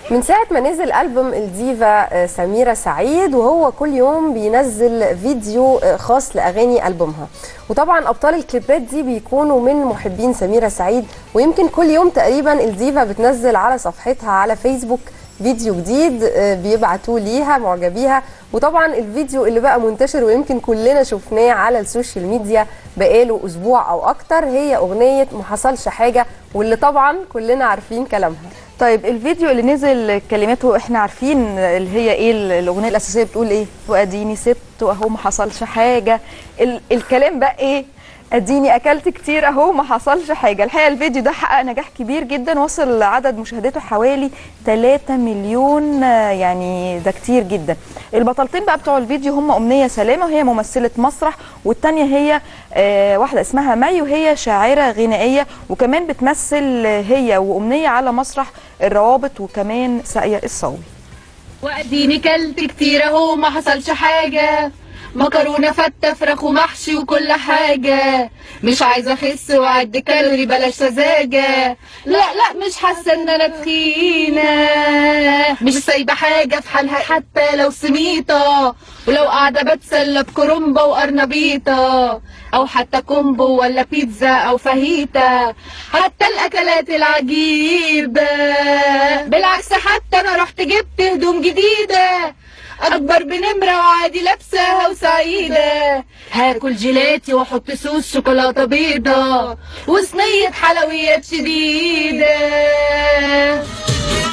من ساعة ما نزل ألبوم الديفا آه، سميرة سعيد وهو كل يوم بينزل فيديو آه، خاص لأغاني ألبومها وطبعا أبطال الكليبات دي بيكونوا من محبين سميرة سعيد ويمكن كل يوم تقريبا الديفا بتنزل على صفحتها على فيسبوك فيديو جديد آه، بيبعتوه ليها معجبيها وطبعا الفيديو اللي بقى منتشر ويمكن كلنا شفناه على السوشيال ميديا بقاله اسبوع او اكتر هي اغنيه ما حصلش حاجه واللي طبعا كلنا عارفين كلامها طيب الفيديو اللي نزل كلماته احنا عارفين اللي هي ايه الاغنيه الاساسيه بتقول ايه واديني سبت واهو ما حصلش حاجه ال الكلام بقى ايه اديني اكلت كتير اهو ما حصلش حاجه الحقيقه الفيديو ده حقق نجاح كبير جدا وصل عدد مشاهداته حوالي 3 مليون آه، يعني ده كتير جدا البطلتين بقى بتوع الفيديو هم امنيه سلامه وهي ممثله مسرح والتانيه هي آه، واحده اسمها مي وهي شاعره غنائيه وكمان بتمثل هي وامنيه على مسرح الروابط وكمان ساقيه الصاوي واديني كلت كتير اهو ما حصلش حاجة مكرونة فتة فراخ ومحشي وكل حاجة مش عايزة اخس واعد كالوري بلاش سذاجة لا لا مش حاسة ان انا تخينة مش سايبة حاجة في حالها حتى لو سميطة ولو قاعدة بتسلى بكرنبة وقرنبيطة او حتى كومبو ولا بيتزا او فاهيتا حتى الاكلات العجيبة بالعكس حتى انا رحت جبت هدوم جديدة اكبر بنمرة وعادي لابساها وسعيدة هاكل جيلاتي واحط صوص شوكولاتة بيضة وصينية حلويات شديدة